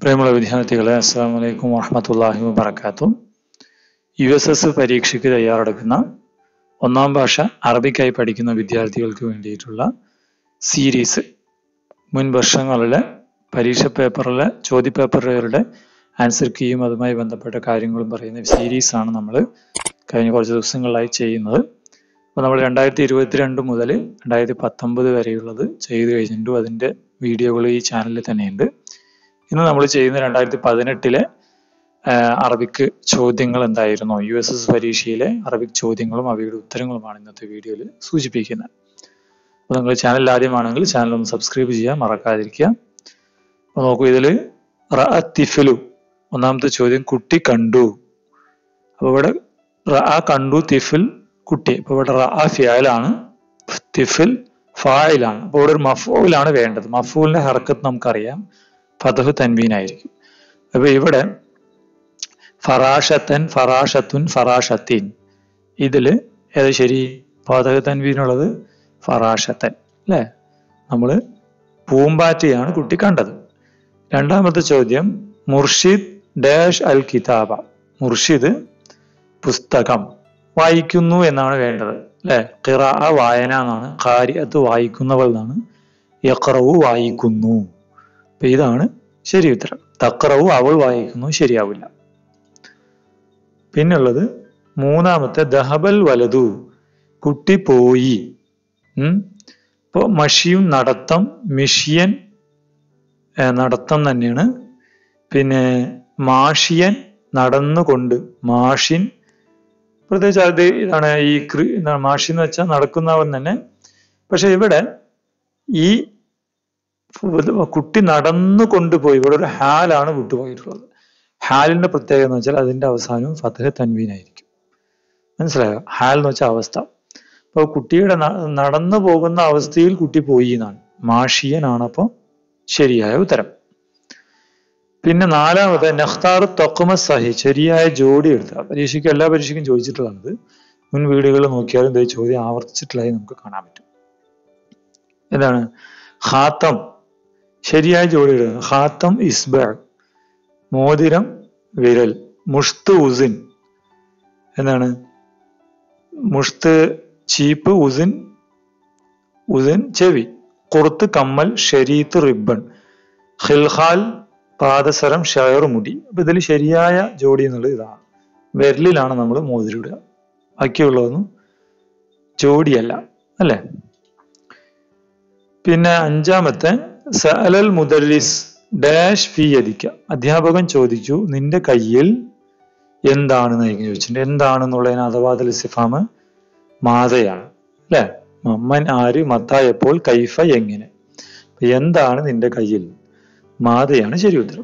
പ്രിയമുള്ള വിദ്യാർത്ഥികളെ അസ്സാം വലൈക്കും വാഹമത്തല്ലാഹി വബർക്കാത്തു യു എസ് എസ് പരീക്ഷയ്ക്ക് തയ്യാറെടുക്കുന്ന ഒന്നാം ഭാഷ അറബിക്കായി പഠിക്കുന്ന വിദ്യാർത്ഥികൾക്ക് വേണ്ടിയിട്ടുള്ള സീരീസ് മുൻ വർഷങ്ങളിലെ പരീക്ഷ പേപ്പറിലെ ചോദ്യപേപ്പറുകളുടെ ആൻസർ കീയും അതുമായി ബന്ധപ്പെട്ട കാര്യങ്ങളും പറയുന്ന സീരീസാണ് നമ്മൾ കഴിഞ്ഞ കുറച്ച് ദിവസങ്ങളായി ചെയ്യുന്നത് അപ്പോൾ നമ്മൾ രണ്ടായിരത്തി ഇരുപത്തിരണ്ട് മുതൽ രണ്ടായിരത്തി പത്തൊമ്പത് വരെയുള്ളത് ചെയ്തു കഴിഞ്ഞിട്ടും അതിൻ്റെ വീഡിയോകൾ ഈ ചാനലിൽ തന്നെയുണ്ട് ഇന്ന് നമ്മൾ ചെയ്യുന്ന രണ്ടായിരത്തി പതിനെട്ടിലെ അറബിക്ക് ചോദ്യങ്ങൾ എന്തായിരുന്നു യു എസ് എസ് പരീക്ഷയിലെ അറബിക് ചോദ്യങ്ങളും അവയുടെ ഉത്തരങ്ങളുമാണ് ഇന്നത്തെ വീഡിയോയിൽ സൂചിപ്പിക്കുന്നത് അപ്പോൾ നിങ്ങൾ ചാനൽ ആദ്യമാണെങ്കിൽ ചാനൽ ഒന്ന് സബ്സ്ക്രൈബ് ചെയ്യുക മറക്കാതിരിക്കുക അപ്പോൾ നോക്കൂ ഇതിൽ തിഫിലു ഒന്നാമത്തെ ചോദ്യം കുട്ടി കണ്ടു അപ്പോൾ ഇവിടെ റ കണ്ടു തിഫിൽ കുട്ടി അപ്പോൾ ഇവിടെ റ ഫിയാലാണ് തിഫിൽ ഫായിലാണ് അപ്പോൾ ഇവിടെ ഒരു മഫൂലാണ് വേണ്ടത് മഫൂലിന്റെ ഹർക്കത്ത് നമുക്കറിയാം ഫതഹു തൻവീനായിരിക്കും അപ്പൊ ഇവിടെ ഫറാഷത്തൻ ഫറാഷത്തുൻ ഫറാഷത്തീൻ ഇതില് ഏത് ശരി ഫതഹു തൻവീനുള്ളത് ഫറാഷത്തൻ അല്ലേ നമ്മള് പൂമ്പാറ്റയാണ് കുട്ടി കണ്ടത് രണ്ടാമത്തെ ചോദ്യം മുർഷിദ് ഡാഷ് അൽ കിതാബ മുർഷിദ് പുസ്തകം വായിക്കുന്നു എന്നാണ് വേണ്ടത് അല്ലെ ഖിറ വായന എന്നാണ് ഖാരിയത്ത് വായിക്കുന്നവൾ എന്നാണ് യക്റവു വായിക്കുന്നു അപ്പൊ ഇതാണ് ശരി ഉത്തരം തക്റവു അവൾ വായിക്കുന്നു ശരിയാവില്ല പിന്നുള്ളത് മൂന്നാമത്തെ ദഹബൽ വലതു കുട്ടി പോയി ഉം ഇപ്പൊ മഷിയും നടത്തം മിഷിയൻ നടത്തം തന്നെയാണ് പിന്നെ മാഷിയൻ നടന്നുകൊണ്ട് മാഷിൻ പ്രത്യേകിച്ച് അത് ഇതാണ് ഈ കൃ മാഷി എന്ന് വെച്ചാൽ നടക്കുന്നവൻ തന്നെ പക്ഷെ ഇവിടെ ഈ കുട്ടി നടന്നു കൊണ്ടുപോയി ഇവിടെ ഒരു ഹാലാണ് വിട്ടുപോയിട്ടുള്ളത് ഹാലിന്റെ പ്രത്യേകത എന്ന് വെച്ചാൽ അതിന്റെ അവസാനവും ഫതഹ് തൻവീനായിരിക്കും മനസ്സിലായോ ഹാൽ എന്ന് വെച്ചാൽ അവസ്ഥ അപ്പോൾ കുട്ടിയുടെ നടന്നു പോകുന്ന അവസ്ഥയിൽ കുട്ടി പോയി എന്നാണ് മാഷിയനാണ് അപ്പോൾ ശരിയായ ഉത്തരം പിന്നെ നാലാമത് നഖ്താർ തൊക്കുമ സഹി ശരിയായ ജോഡി എടുക്കുക പരീക്ഷയ്ക്ക് എല്ലാ പരീക്ഷയ്ക്കും ചോദിച്ചിട്ടുള്ളത് മുൻ വീടുകളിൽ നോക്കിയാലും ഇതേ ചോദ്യം ആവർത്തിച്ചിട്ടുള്ളതായി നമുക്ക് കാണാൻ പറ്റും എന്താണ് ഹാത്തം ശരിയായ ജോഡി എടുക്കുക ഹാത്തം ഇസ്ബ മോതിരം വിരൽ മുഷ്ത് ഉസിൻ എന്താണ് മുഷ്ത് ചീപ്പ് ഉസിൻ ഉസിൻ ചെവി കുറുത്ത് കമ്മൽ ഷരീത്ത് റിബൺ ഖിൽഹാൽ പാദസരം ഷയർ മുടി അപ്പൊ ഇതിൽ ശരിയായ ജോഡി എന്നുള്ളത് ഇതാണ് വിരലിലാണ് നമ്മൾ മോതിരിടുക ബാക്കിയുള്ളതൊന്നും ജോഡിയല്ല അല്ലേ പിന്നെ അഞ്ചാമത്തെ സഅലൽ മുദരിസ് ഡാഷ് ഫീ യദിക്ക അധ്യാപകൻ ചോദിച്ചു നിന്റെ കയ്യിൽ എന്താണെന്ന് ചോദിച്ചിട്ടുണ്ട് എന്താണെന്നുള്ളതിന് അഥവാദൽ സിഫാമ് മാതയാണ് അല്ലെ മമ്മൻ ആര് മത്തായപ്പോൾ കൈഫ എങ്ങനെ എന്താണ് നിന്റെ കയ്യിൽ മാതയാണ് ശരി ഉത്തരം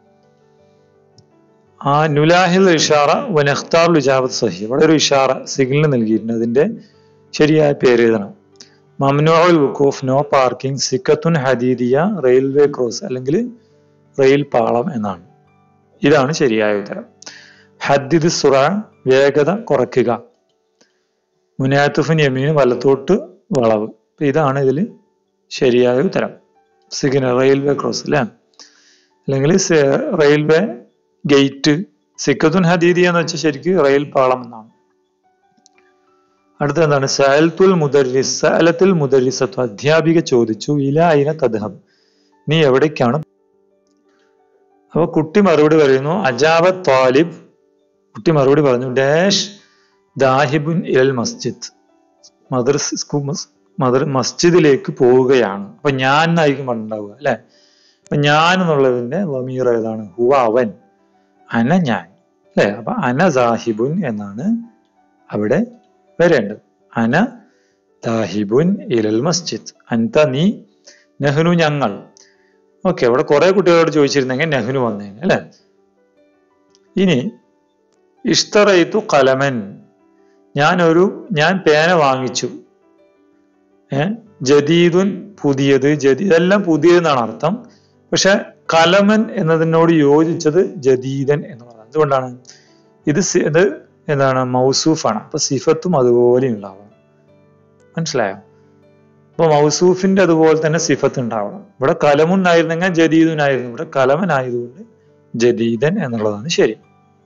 ആ നുലാഹിൽ ഇഷാറ വനഖ്താർ ലുജാബത്ത് സഹി ഇവിടെ ഒരു ഇഷാറ സിഗ്നൽ നൽകിയിട്ടുണ്ട് അതിന്റെ ശരിയായ പേര് എഴുതണം മംനുൽ വുക്കൂഫ് നോ പാർക്കിംഗ് സിക്കത്തുൻ ഹദീദിയ റെയിൽവേ ക്രോസ് അല്ലെങ്കിൽ റെയിൽ പാളം എന്നാണ് ഇതാണ് ശരിയായ ഉത്തരം ഹദ്ദിദ് സുറ വേഗത കുറയ്ക്കുക മുനാത്തുഫിൻ യമീൻ വലത്തോട്ട് വളവ് ഇതാണ് ഇതിൽ ശരിയായ ഉത്തരം സിഗ്നൽ റെയിൽവേ ക്രോസ് അല്ലേ അല്ലെങ്കിൽ റെയിൽവേ ഗേറ്റ് സിക്കത്തുൻ ഹദീദി എന്ന് വെച്ചാൽ ശരിക്കും റെയിൽ പാളം എന്നാണ് അടുത്ത എന്താണ് സഅൽത്തുൽ മുദരിസ് സഅലത്തുൽ മുദരിസത്വ അധ്യാപിക ചോദിച്ചു ഇല അയിന തദ്ഹം നീ എവിടേക്കാണ് അപ്പൊ കുട്ടി മറുപടി പറയുന്നു അജാബ താലിബ് കുട്ടി മറുപടി പറഞ്ഞു ഡാഷ് ദാഹിബുൻ ഇൽ മസ്ജിദ് മദ്രസ് മദർ മസ്ജിദിലേക്ക് പോവുകയാണ് അപ്പൊ ഞാൻ എന്നായിരിക്കും പണ്ടുണ്ടാവുക അല്ലെ അപ്പൊ ഞാൻ എന്നുള്ളതിന്റെ വമീർ ഏതാണ് ഹുവ അവൻ അന ഞാൻ അല്ലെ അപ്പൊ അന സാഹിബുൻ എന്നാണ് അവിടെ വരേണ്ടത് അന ദാഹിബുൻ ഇലൽ മസ്ജിദ് അൻത നീ നെഹ്നു ഞങ്ങൾ ഓക്കെ അവിടെ കുറെ കുട്ടികളോട് ചോദിച്ചിരുന്നെങ്കിൽ നെഹ്നു വന്നേനെ അല്ലെ ഇനി ഇഷ്തറയിത്തു കലമൻ ഞാൻ ഒരു ഞാൻ പേന വാങ്ങിച്ചു ഏഹ് ജദീദുൻ പുതിയത് ജദീദ് ഇതെല്ലാം പുതിയതെന്നാണ് അർത്ഥം പക്ഷെ കലമൻ എന്നതിനോട് യോജിച്ചത് ജദീദൻ എന്നുള്ളതാണ് എന്തുകൊണ്ടാണ് ഇത് ഇത് എന്താണ് മൗസൂഫാണ് അപ്പൊ സിഫത്തും അതുപോലെ ഉണ്ടാവാം മനസ്സിലായോ അപ്പൊ മൗസൂഫിന്റെ അതുപോലെ തന്നെ സിഫത്ത് ഉണ്ടാവണം ഇവിടെ കലമുന്നായിരുന്നെങ്കിൽ ജദീദുനായിരുന്നു ഇവിടെ കലമനായതുകൊണ്ട് ജദീദൻ എന്നുള്ളതാണ് ശരി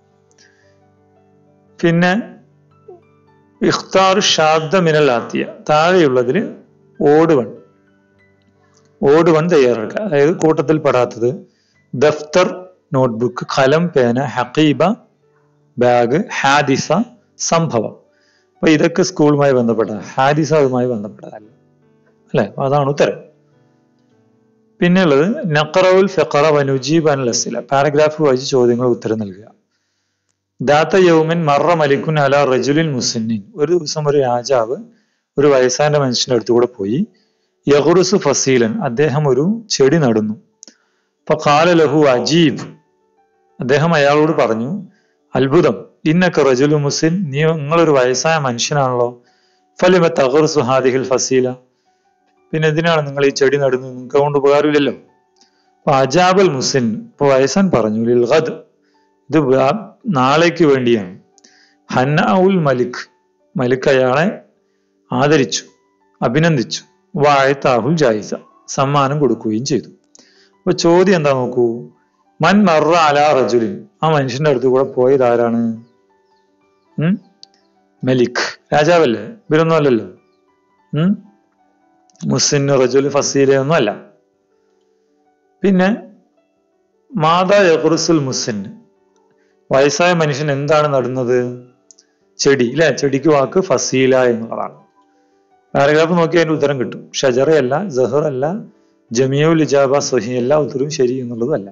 പിന്നെ ഇഖ്താറു ഷാബ്ദ മിനൽ ആത്തിയ താഴെയുള്ളതിൽ ഓട് വൺ ഓട് വൺ തയ്യാറാക്കുക അതായത് കൂട്ടത്തിൽ പെടാത്തത് ദഫ്തർ നോട്ട്ബുക്ക് കലം പേന ഹക്കീബ ബാഗ് ഹാദിസ സംഭവം അപ്പൊ ഇതൊക്കെ സ്കൂളുമായി ബന്ധപ്പെട്ട ഹാദിസ അതുമായി ബന്ധപ്പെട്ടതല്ല അല്ലെ അപ്പൊ അതാണ് ഉത്തരം പിന്നെയുള്ളത് നഖറവുൽ ഫെഖറ വനുജീബ് അൻ ലസില പാരഗ്രാഫ് വായിച്ച് ചോദ്യങ്ങൾ ഉത്തരം നൽകുക ദാത്ത യൗമൻ മറ മലിക്കുൻ അല റജുലിൻ മുസന്നിൻ ഒരു ദിവസം ഒരു രാജാവ് ഒരു വയസ്സായ മനുഷ്യന്റെ അടുത്തുകൂടെ പോയി യഹുറുസു ഫസീലൻ അദ്ദേഹം ഒരു ചെടി നടുന്നു അപ്പൊ കാല ലഹു അജീബ് അദ്ദേഹം അയാളോട് പറഞ്ഞു അത്ഭുതം ഇന്നൊക്കെ റജുലു മുസിൻ നീ നിങ്ങളൊരു വയസ്സായ മനുഷ്യനാണല്ലോ ഫലിമ തഹറുസു ഹാദിഹിൽ ഫസീല പിന്നെ എന്തിനാണ് നിങ്ങൾ ഈ ചെടി നടുന്നത് നിങ്ങൾക്ക് അതുകൊണ്ട് ഉപകാരമില്ലല്ലോ അപ്പൊ അജാബൽ മുസിൻ ഇപ്പൊ വയസ്സൻ പറഞ്ഞു ലിൽഗദ് ഇത് വ്യാ- നാളേക്ക് വേണ്ടിയാണ് ഹന്നാഉൽ മലിക് മലിക് അയാളെ ആദരിച്ചു അഭിനന്ദിച്ചു വായത്താഹുൽ ജായിസ സമ്മാനം കൊടുക്കുകയും ചെയ്തു അപ്പൊ ചോദ്യം എന്താ നോക്കൂ മൻ മറ അലാ റജുലിൻ ആ മനുഷ്യന്റെ അടുത്ത് കൂടെ പോയത് ആരാണ് ഉം മലിക് രാജാവല്ലേ ഇവരൊന്നും അല്ലല്ലോ ഉം മുസിൻ റജുൽ ഫസീല ഒന്നും അല്ല പിന്നെ മാതാ യഹ്റുസുൽ മുസിൻ വയസ്സായ മനുഷ്യൻ എന്താണ് നടുന്നത് ചെടി അല്ലെ ചെടിക്ക് വാക്ക് ഫസീല എന്നുള്ളതാണ് പാരഗ്രാഫ് നോക്കി അതിന്റെ ഉത്തരം കിട്ടും ഷജറയല്ല ജഹർ അല്ല ജമിയുൽ ഇജാബ സഹി എല്ലാ ഉത്തരവും ശരി എന്നുള്ളതും അല്ല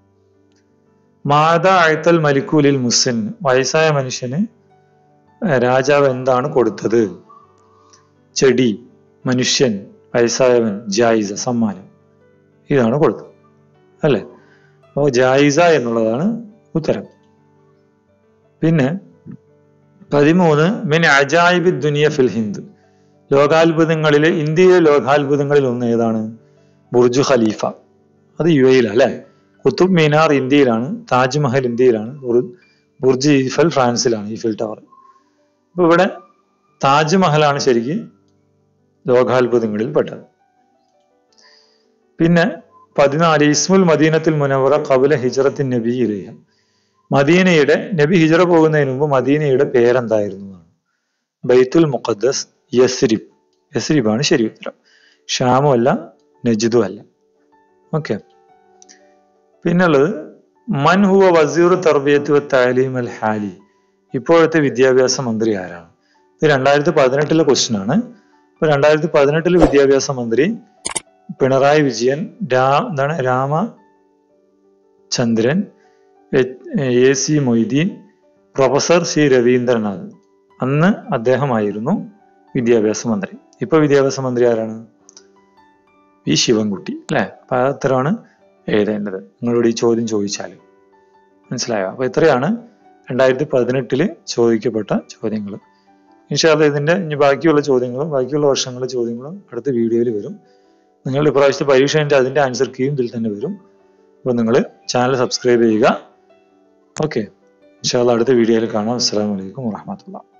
മാതാ അഴത്തൽ മലിക്കൂലിൽ മുസിൻ വയസ്സായ മനുഷ്യന് രാജാവ് എന്താണ് കൊടുത്തത് ചെടി മനുഷ്യൻ വയസ്സായവൻ ജായിസ സമ്മാനം ഇതാണ് കൊടുത്തത് അല്ലെ അപ്പോൾ ജായിസ എന്നുള്ളതാണ് ഉത്തരം പിന്നെ പതിമൂന്ന് മിൻ അജായിബി ദുനിയ ഫിൽ ഹിന്ദ് ലോകാത്ഭുതങ്ങളിലെ ഇന്ത്യയിലെ ലോകാത്ഭുതങ്ങളിൽ ഒന്ന് ഏതാണ് ബുർജു ഖലീഫ അത് യു എയിലാണ് അല്ലെ കുത്തുബ് മീനാർ ഇന്ത്യയിലാണ് താജ്മഹൽ ഇന്ത്യയിലാണ് ബുർ- ബുർജ് ഈഫൽ ഫ്രാൻസിലാണ് ഈഫൽ ടവർ അപ്പൊ ഇവിടെ താജ്മഹലാണ് ശരിക്ക് ലോകാത്ഭുതങ്ങളിൽ പെട്ടത് പിന്നെ പതിനാല് ഇസ്മുൽ മദീനത്തിൽ മുനവറ കബുല ഹിജറത്തിൻ നബി ഇലൈഹ മദീനയുടെ നബി ഹിജറ പോകുന്നതിന് മുമ്പ് മദീനയുടെ പേരെന്തായിരുന്നു എന്നാണ് ബൈത്തുൽ മുഖദ്ദസ് യസ്രിബ് യസ്രിബാണ് ശരി ഉത്തരം ഷാമും അല്ല നജിദും അല്ല ഓക്കെ പിന്നുള്ളത് മൻ ഹുവ വസീർ തർബിയത്ത് വ താലീം അൽ ഹാലി ഇപ്പോഴത്തെ വിദ്യാഭ്യാസ മന്ത്രി ആരാണ് ഇത് രണ്ടായിരത്തി പതിനെട്ടിലെ ക്വസ്റ്റ്യൻ ആണ് ഇപ്പൊ രണ്ടായിരത്തി പതിനെട്ടിലെ വിദ്യാഭ്യാസ മന്ത്രി പിണറായി വിജയൻ രാ എന്താണ് Ramachandran A C Moideen professor C Raveendranath അന്ന് അദ്ദേഹമായിരുന്നു വിദ്യാഭ്യാസ മന്ത്രി ഇപ്പൊ വിദ്യാഭ്യാസ മന്ത്രി ആരാണ് വി ശിവൻകുട്ടി അല്ലെ അപ്പൊ ആ ഉത്തരമാണ് എഴുതേണ്ടത് നിങ്ങളോട് ഈ ചോദ്യം ചോദിച്ചാൽ മനസ്സിലായോ അപ്പൊ ഇത്രയാണ് രണ്ടായിരത്തി പതിനെട്ടില് ചോദിക്കപ്പെട്ട ചോദ്യങ്ങൾ ഇൻഷാല്ല ഇതിന്റെ ഇനി ബാക്കിയുള്ള ചോദ്യങ്ങളും ബാക്കിയുള്ള വർഷങ്ങളിലെ ചോദ്യങ്ങളും അടുത്ത വീഡിയോയിൽ വരും നിങ്ങൾ ഇപ്രാവശ്യത്തെ പരീക്ഷ കഴിഞ്ഞിട്ട് അതിന്റെ ആൻസർ കീയും ഇതിൽ തന്നെ വരും അപ്പോൾ നിങ്ങൾ ചാനൽ സബ്സ്ക്രൈബ് ചെയ്യുക ഓക്കെ ഇൻഷാല്ല അടുത്ത വീഡിയോയിൽ കാണാം അസ്സാം വലൈക്കും വാഹമത്തുള്ള